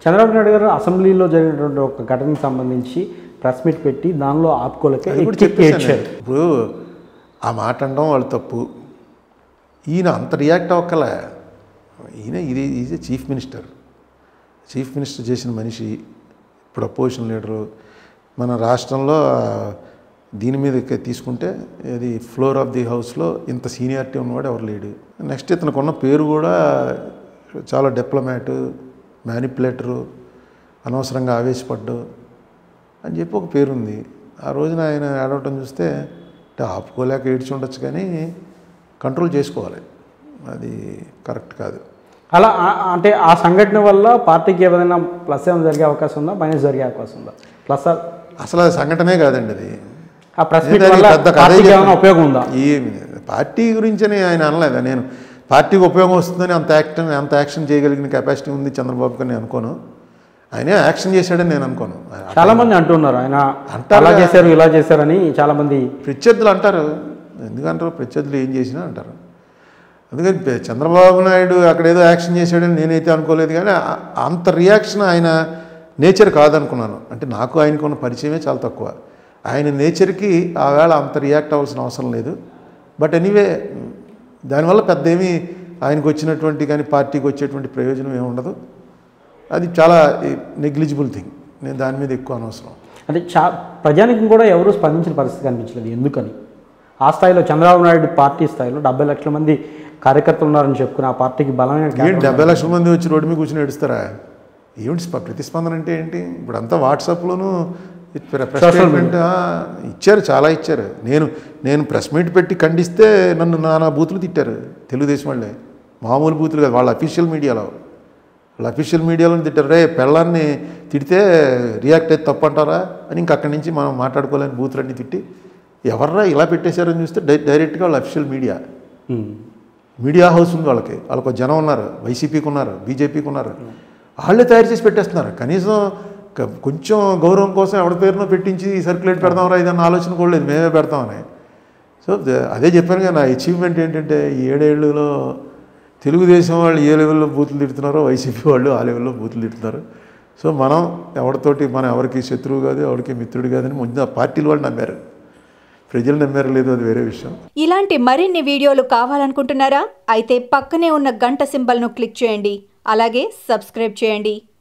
చంద్రబాబు నాయుడు గారు అసెంబ్లీలో జరిగినటువంటి ఒక ఘటనకు సంబంధించి ప్రెస్ మీట్ పెట్టి దానిలో ఆపుకోలేక అది కూడా ఎక్కి చెప్పేశాను ఏడ్చారు నేను. ఇప్పుడు ఆ మాట అనడం వాళ్ళు తప్పు ఈయన అంత రియాక్ట్ అవ్వకలే ఈయన ఇది is chief minister chief minister చేసిన మనిషి ఇప్పుడు అపోజిషన్ లీడరు మన రాష్ట్రంలో ఆ, దీని మీద ఇక తీసుకుంటే ఇది ఫ్లోర్ ఆఫ్ ది హౌస్లో ఇంత సీనియారిటీ ఉన్నవాడు ఎవరు లేడు నెక్స్ట్ ఇతనికి ఉన్న పేరు కూడా చాలా డిప్లొమాటు మ్యానిపులేటరు అనవసరంగా ఆవేశపడ్డు అని చెప్పి ఒక పేరుంది ఆ రోజున ఆయన ఏడవటం చూస్తే అంటే ఆపుకోలేక ఏడ్చి ఉండొచ్చు కానీ కంట్రోల్ చేసుకోవాలి అది కరెక్ట్ కాదు అలా ఆ- అంటే ఆ సంఘటన వల్ల పార్టీకి ఏదైనా ప్లస్ ఏమైనా జరిగే అవకాశం ఉందా మైనస్ జరిగే అవకాశం ఉందా ప్లస్ ఆ- అసలు అది సంఘటనే కాదండి అది ఆ ప్రెస్ మీట్ ఏదైనా వల్ల పెద్ద కథే పార్టీకి ఏమైనా చెప్పాను. ఉపయోగం ఉందా ఈ పార్టీ గురించని ఆయన అనలేదు నేను పార్టీకి ఉపయోగం వస్తుందని అంత యాక్షన్ అంత యాక్షన్ చేయగలిగిన కెపాసిటీ ఉంది చంద్రబాబు అని నేను అనుకోను ఆయన యాక్షన్ చేశాడని నేను అనుకోను చాలా మంది అంటున్నారు ఆయన అంటారుగా. అలా చేశారు ఇలా చేశారని చాలా మంది ప్రత్యర్థులు అంటారు ఎందుకంటారు ప్రత్యర్థులు ఏం చేసినా అంటారు అందుకని పె- చంద్రబాబు నాయుడు అక్కడ ఏదో యాక్షన్ చేశాడని నేనైతే అనుకోలేదు కానీ ఆ- అంత రియాక్షన్ ఆయన నేచర్ కాదనుకున్నాను అంటే నాకు ఆయనకు ఉన్న పరిచయమే చాలా తక్కువ ఆయన నేచర్కి ఆ వేళ అంత రియాక్ట్ అవ్వాల్సిన అవసరం లేదు బట్ ఎనీవే దానివల్ల పెద్ద ఏమీ ఆయనకు వచ్చినటువంటి కానీ పార్టీకి వచ్చేటువంటి ప్రయోజనం ఏమి ఉండదు అది చాలా నెగ్లిజిబుల్ థింగ్ నేను దాని మీద ఎక్కువ అనవసరం అంటే చా ప్రజానికి కూడా ఎవరు స్పందించిన పరిస్థితి కనిపించలేదు ఎందుకని ఆ స్థాయిలో చంద్రబాబు నాయుడు పార్టీ స్థాయిలో డెబ్బై లక్షల మంది కార్యకర్తలు ఉన్నారని చెప్పుకుని ఆ పార్టీకి బలమైన ఏంటి క్యాడర్ డెబ్బై లక్షల మంది వచ్చి రోడ్డు మీద కూర్చొని ఏడుస్తారా ఏమిటి స్ప- ప్రతిస్పందన అంటే ఏంటి ఇప్పుడు అంతా వాట్సాప్లోను ప్రెస్ Social స్టేట్మెంట్ ఆ, ఇచ్చారు చాలా ఇచ్చారు నేను నేను ప్రెస్ మీట్ పెట్టి ఖండిస్తే నన్ను నానా బూతులు తిట్టారు తెలుగుదేశం వాళ్ళే మామూలు బూతులు కాదు వాళ్ళ అఫీషియల్ మీడియాలో వాళ్ళ అఫీషియల్ మీడియాలో తిట్టారు రే పెళ్ళాన్ని తిడితే రియాక్ట్ అయితే తప్పు అంటారా అని ఇంక అక్కడి నుంచి మనం మాట్లాడుకోలేని బూతులన్నీ తిట్టి ఎవర్రా ఇలా పెట్టేశారని చూస్తే డై డైరెక్ట్గా వాళ్ళ official media um. Media house ఉంది వాళ్ళకి వాళ్ళకు ఒక జనం ఉన్నారు వైసీపీకి ఉన్నారు బీజేపీకి ఉన్నారు వాళ్ళే తయారు చేసి పెట్టేస్తున్నారు కనీసం క- కొంచెం గౌరవం కోసం ఎవరి పేరునో పెట్టించి సర్క్యులేట్ పెడదాంరా ఇదన్న ఆలోచన కూడా లేదు మేమే పెడతామని సో ద- అదే చెప్పాను కదా నా అచీవ్మెంట్ ఏంటంటే ఈ ఏడేళ్ళలో తెలుగుదేశం వాళ్ళు ఏ లెవెల్లో బూతులు తిడుతున్నారో వైసీపీ వాళ్ళు ఆ లెవెల్లో బూతులు తిడుతున్నారు సో మనం ఎవరితోటి మనం ఎవరికి శత్రువు కాదు ఎవరికి మిత్రుడు కాదని ముందు ఆ పార్టీల వాళ్ళు నమ్మారు ప్రజలు నమ్మారు లేదు అది వేరే విషయం ఇలాంటి మరిన్ని వీడియోలు కావాలనుకుంటున్నారా అయితే పక్కనే ఉన్న గంట సింబల్ను క్లిక్ చేయండి అలాగే సబ్స్క్రైబ్ చేయండి